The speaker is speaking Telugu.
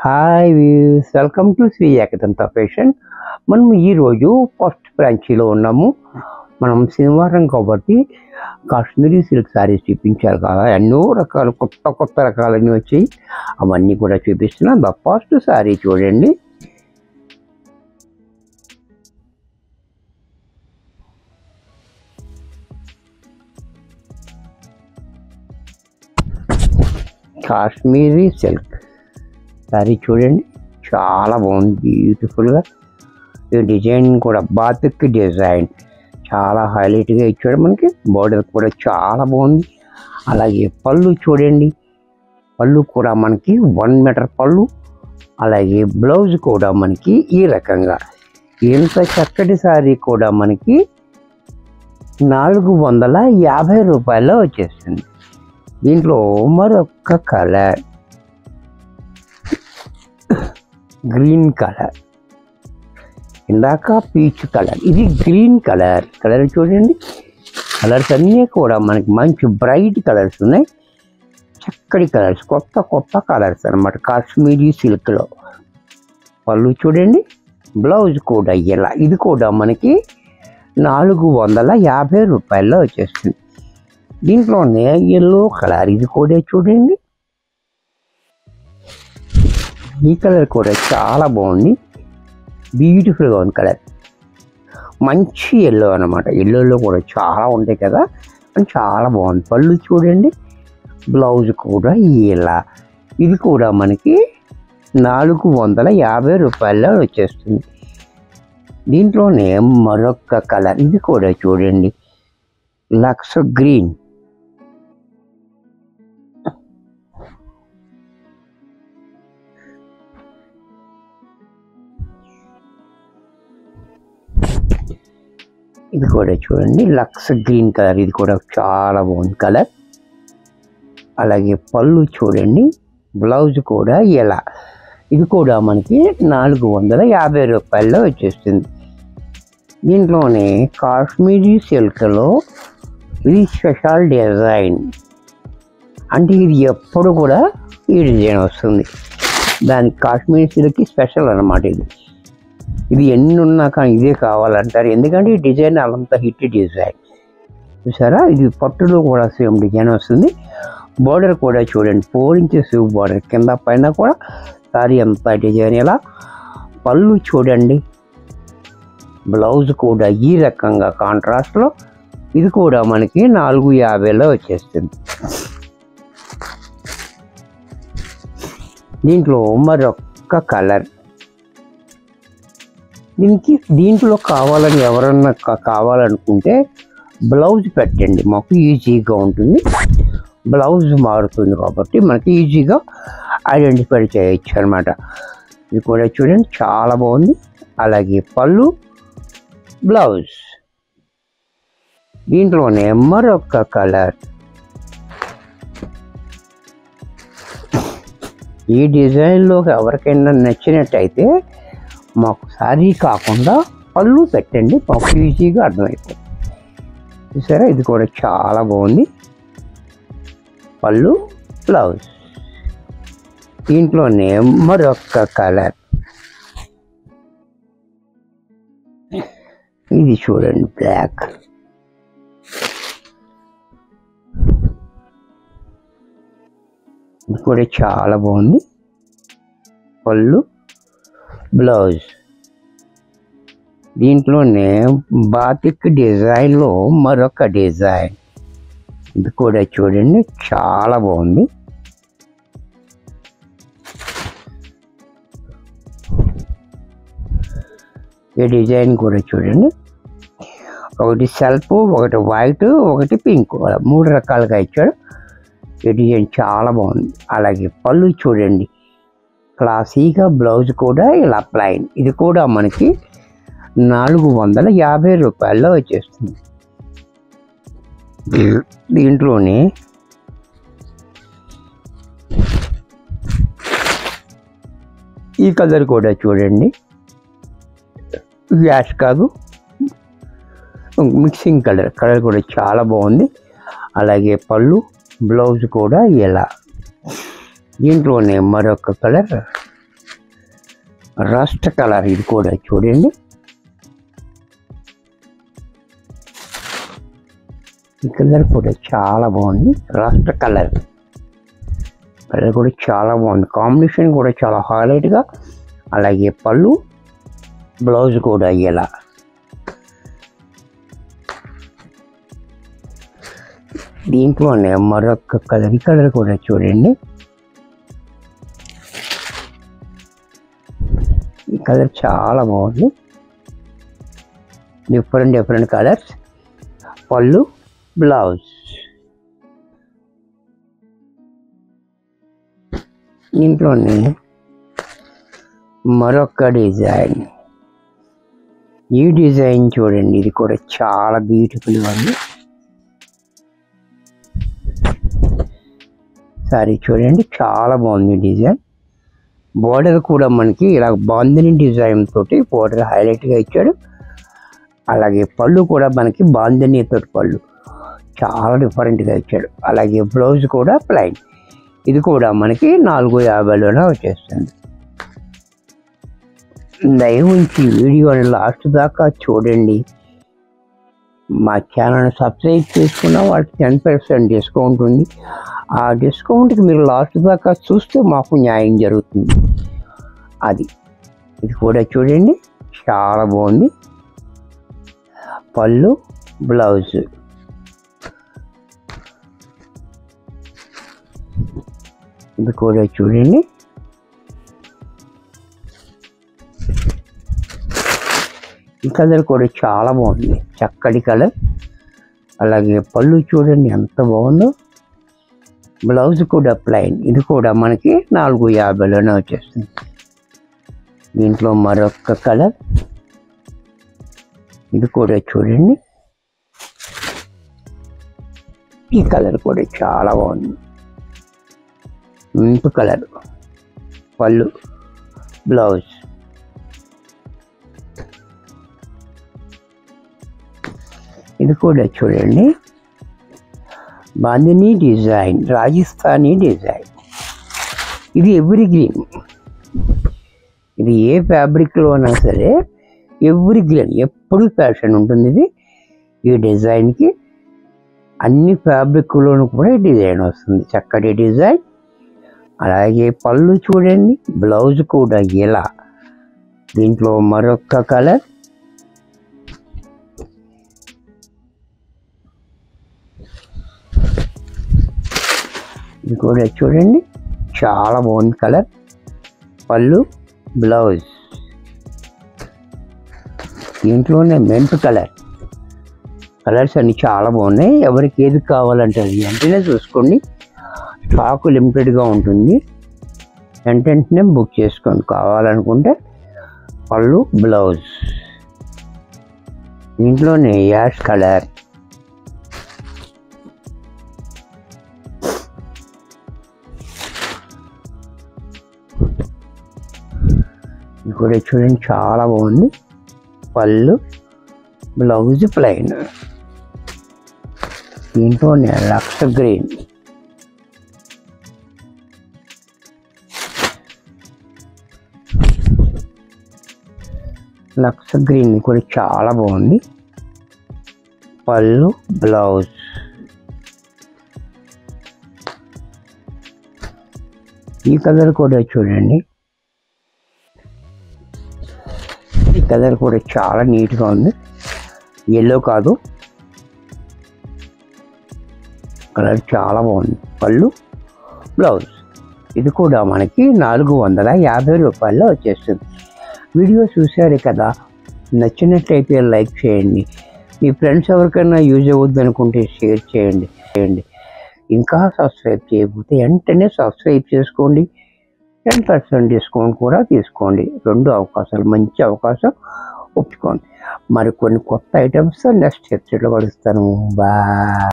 hi views welcome to Shri Ekadanta fashion మనం ఈరోజు ఫస్ట్ బ్రాంచీలో ఉన్నాము మనం శనివారం కాబట్టి కాశ్మీరీ సిల్క్ శారీస్ చూపించారు కదా ఎన్నో రకాల కొత్త కొత్త రకాలన్నీ వచ్చాయి అవన్నీ కూడా చూపిస్తున్నాం ద ఫస్ట్ శారీ చూడండి కాశ్మీరీ సిల్క్ శారీ చూడండి చాలా బాగుంది బ్యూటిఫుల్గా ఈ డిజైన్ కూడా బాతిక్ డిజైన్ చాలా హైలైట్గా ఇచ్చాడు మనకి బార్డర్ కూడా చాలా బాగుంది అలాగే పళ్ళు చూడండి పళ్ళు కూడా మనకి వన్ మీటర్ పళ్ళు అలాగే బ్లౌజ్ కూడా మనకి ఈ రకంగా ఇంత చక్కటి శారీ కూడా మనకి నాలుగు వందల యాభై రూపాయల్లో వచ్చేస్తుంది దీంట్లో మరొక కలర్ గ్రీన్ కలర్ ఇందాక పీచ్ కలర్ ఇది గ్రీన్ కలర్ కలర్ చూడండి కలర్స్ అన్నీ కూడా మనకి మంచి బ్రైట్ కలర్స్ ఉన్నాయి చక్కటి కలర్స్ కొత్త కొత్త కలర్స్ అన్నమాట కాశ్మీరీ సిల్క్లో పళ్ళు చూడండి బ్లౌజ్ కూడా ఇలా ఇది కూడా మనకి నాలుగు వందల యాభై రూపాయల్లో వచ్చేస్తుంది దీంట్లోనే ఎల్లో కలర్ ఇది కూడా చూడండి ఈ కలర్ కూడా చాలా బాగుంది బ్యూటిఫుల్గా ఉంది కలర్ మంచి ఎల్లో అనమాట ఎల్లోలో కూడా చాలా ఉంటాయి కదా అని చాలా బాగుంది పళ్ళు చూడండి బ్లౌజ్ కూడా ఇలా ఇది కూడా మనకి నాలుగు వందల యాభై రూపాయల్లో వచ్చేస్తుంది దీంట్లోనే మరొక కలర్ ఇది కూడా చూడండి లక్స్ గ్రీన్ ఇది కూడా చూడండి లక్స్ గ్రీన్ కలర్ ఇది కూడా చాలా బాగుంది కలర్ అలాగే పళ్ళు చూడండి బ్లౌజ్ కూడా ఎలా ఇది కూడా మనకి నాలుగు వందల యాభై రూపాయల్లో వచ్చేస్తుంది దీంట్లోనే కాశ్మీరీ సిల్క్లో ఇది స్పెషల్ డిజైన్ అంటే ఇది ఎప్పుడు కూడా ఈ డిజైన్ వస్తుంది దానికి కాశ్మీరీ సిల్క్కి స్పెషల్ అన్నమాట ఇది ఇది ఎన్ని ఉన్నా కానీ ఇదే కావాలంటారు ఎందుకంటే ఈ డిజైన్ అలంతా హిట్ డిజైన్ చూసారా ఇది పట్టులో కూడా సేమ్ డిజైన్ వస్తుంది బార్డర్ కూడా చూడండి ఫోర్ ఇంచెస్ బార్డర్ కింద పైన కూడా సారీ అంతా డిజైన్ ఇలా పళ్ళు చూడండి బ్లౌజ్ కూడా ఈ రకంగా కాంట్రాస్ట్లో ఇది కూడా మనకి నాలుగు యాభైలో వచ్చేస్తుంది దీంట్లో మరొక్క కలర్ దీనికి దీంట్లో కావాలని ఎవరన్నా కా- కావాలనుకుంటే బ్లౌజ్ పెట్టండి మాకు ఈజీగా ఉంటుంది బ్లౌజ్ మారుతుంది కాబట్టి మనకి ఈజీగా ఐడెంటిఫై చేయొచ్చు అనమాట ఇది కూడా చూడండి చాలా బాగుంది అలాగే పళ్ళు బ్లౌజ్ దీంట్లోనే మరొక కలర్ ఈ డిజైన్లో ఎవరికైనా నచ్చినట్టయితే మాకు సారీ కాకుండా పళ్ళు పెట్టండి మాకు ఈజీగా అర్థమైపోతుంది చూసారా ఇది కూడా చాలా బాగుంది పళ్ళు బ్లౌజ్ దీంట్లోనే మరొక కలర్ ఇది చూడండి బ్లాక్ ఇది కూడా చాలా బాగుంది పళ్ళు బ్లౌజ్ దీంట్లోనే బాతిక్ డిజైన్లో మరొక డిజైన్ ఇది కూడా చూడండి చాలా బాగుంది ఈ డిజైన్ కూడా చూడండి ఒకటి సెల్ఫ్ ఒకటి వైట్ ఒకటి పింక్ అలా మూడు రకాలుగా ఇచ్చాడు ఈ డిజైన్ చాలా బాగుంది అలాగే పళ్ళు చూడండి క్లాసీగా బ్లౌజ్ కూడా ఇలా ప్లైన్ ఇది కూడా మనకి నాలుగు వందల యాభై రూపాయల్లో వచ్చేస్తుంది దీంట్లోనే ఈ కలర్ కూడా చూడండి యాష్ కాదు మిక్సింగ్ కలర్ కలర్ కూడా చాలా బాగుంది అలాగే పళ్ళు బ్లౌజ్ కూడా ఇలా దీంట్లోనే మరొక కలర్ రస్ట్ కలర్ ఇది కూడా చూడండి ఈ కలర్ కూడా చాలా బాగుంది రస్ట్ కలర్ కలర్ కూడా చాలా బాగుంది కాంబినేషన్ కూడా చాలా హైలైట్గా అలాగే పళ్ళు బ్లౌజ్ కూడా ఇలా దీంట్లోనే మరొక కలర్ ఈ కలర్ కూడా చూడండి ఈ కలర్ చాలా బాగుంది different different colours pallu blouse దీంట్లోనే మరొక డిజైన్ ఈ డిజైన్ చూడండి ఇది కూడా చాలా బ్యూటిఫుల్గా ఉంది సారీ చూడండి చాలా బాగుంది డిజైన్ బోర్డర్ కూడా మనకి ఇలా బాందిని డిజైన్ తోటి బోర్డర్ హైలైట్గా ఇచ్చాడు అలాగే పళ్ళు కూడా మనకి బాందిని తోటి పళ్ళు చాలా డిఫరెంట్గా ఇచ్చాడు అలాగే బ్లౌజ్ కూడా ప్లైన్ ఇది కూడా మనకి నాలుగు యాభైలోనే వచ్చేస్తుంది దయవుంచి వీడియోని లాస్ట్ దాకా చూడండి మా ఛానల్ సబ్స్క్రైబ్ చేసుకున్న వాళ్ళకి టెన్ పర్సెంట్ డిస్కౌంట్ ఉంది ఆ డిస్కౌంట్కి మీరు లాస్ట్ దాకా చూస్తే మాకు న్యాయం జరుగుతుంది అది ఇది కూడా చూడండి చాలా బాగుంది పళ్ళు బ్లౌజ్ ఇది కూడా చూడండి ఈ కలర్ కూడా చాలా బాగుంది చక్కటి కలర్ అలాగే పళ్ళు చూడండి ఎంత బాగుందో బ్లౌజ్ కూడా ప్లైన్ ఇది కూడా మనకి నాలుగు యాభైలోనే వచ్చేస్తుంది దీంట్లో మరొక కలర్ ఇది కూడా చూడండి ఈ కలర్ కూడా చాలా బాగుంది ఇంపు కలర్ పళ్ళు బ్లౌజ్ ఇది కూడా చూడండి బాందిని డిజైన్ రాజస్థానీ డిజైన్ ఇది ఎవ్రీ గ్రీన్ ఇది ఏ ఫ్యాబ్రిక్లో అయినా సరే ఎవ్రీ గ్రీన్ ఎప్పుడు ఫ్యాషన్ ఉంటుంది ఇది ఈ డిజైన్కి అన్ని ఫ్యాబ్రిక్లోనూ కూడా ఈ డిజైన్ వస్తుంది చక్కటి డిజైన్ అలాగే పళ్ళు చూడండి బ్లౌజ్ కూడా ఇలా దీంట్లో మరొక కలర్ ఇది కూడా చూడండి చాలా బాగుంది కలర్ పళ్ళు బ్లౌజ్ దీంట్లోనే మెంట్ కలర్ కలర్స్ అన్ని చాలా బాగున్నాయి ఎవరికి ఏది కావాలంటే అది వెంటనే చూసుకోండి స్టాక్ లిమిటెడ్గా ఉంటుంది వెంటనే బుక్ చేసుకోండి కావాలనుకుంటే పళ్ళు బ్లౌజ్ దీంట్లోనే యాష్ కలర్ ఇది కూడా చూడండి చాలా బాగుంది పళ్ళు బ్లౌజ్ ప్లెయిన్ దీంట్లోనే లక్స్ గ్రీన్ లక్స్ గ్రీన్ కూడా చాలా బాగుంది పళ్ళు బ్లౌజ్ ఈ కలర్ కూడా చూడండి ఈ కలర్ కూడా చాలా నీట్గా ఉంది ఎల్లో కాదు కలర్ చాలా బాగుంది పళ్ళు బ్లౌజ్ ఇది కూడా మనకి నాలుగు వందల యాభై రూపాయల్లో వచ్చేస్తుంది వీడియో చూశారు కదా నచ్చినట్లయితే లైక్ చేయండి మీ ఫ్రెండ్స్ ఎవరికైనా యూజ్ అవ్వద్దు అనుకుంటే షేర్ చేయండి చేయండి ఇంకా సబ్స్క్రైబ్ చేయకపోతే వెంటనే సబ్స్క్రైబ్ చేసుకోండి టెన్ పర్సెంట్ డిస్కౌంట్ కూడా తీసుకోండి రెండు అవకాశాలు మంచి అవకాశం ఒప్పుకోండి మరి కొన్ని కొత్త ఐటమ్స్ నెక్స్ట్ ఎపిసోడ్లో కలుస్తాను బా